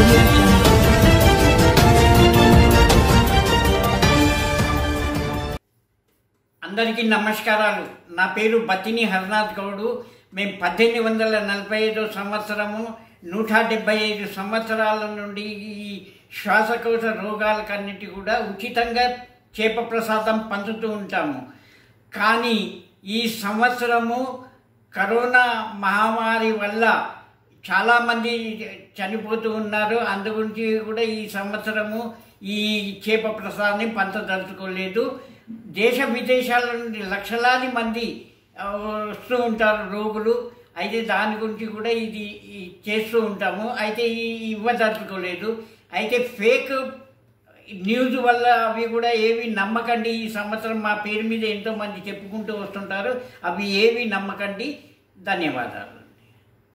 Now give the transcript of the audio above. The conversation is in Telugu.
audio jungle. అందరికీ నమస్కారాలు నా పేరు బతిని హరినాథ్ గౌడు మేము పద్దెనిమిది వందల నలభై ఐదు సంవత్సరము నూట డెబ్బై ఐదు సంవత్సరాల నుండి ఈ శ్వాసకోశ రోగాలకన్నిటి కూడా ఉచితంగా చేప ప్రసాదం పంచుతూ ఉంటాము కానీ ఈ సంవత్సరము కరోనా మహమ్మారి వల్ల చాలామంది చనిపోతూ ఉన్నారు అందు గురించి కూడా ఈ సంవత్సరము ఈ చేప ప్రసాదాన్ని పంచదలుచుకోలేదు దేశ విదేశాల నుండి లక్షలాది మంది ఆ, వస్తూ ఉంటారు రోగులు అయితే దాని గురించి కూడా ఇది ఈ చేస్తూ ఉంటాము అయితే ఈ ఇవ్వదలుచుకోలేదు అయితే ఫేక్ న్యూస్ వల్ల అవి కూడా ఏవి నమ్మకండి ఈ సంవత్సరం మా పేరు మీద ఎంతో మంది చెప్పుకుంటూ వస్తుంటారు అవి ఏవి నమ్మకండి ధన్యవాదాలు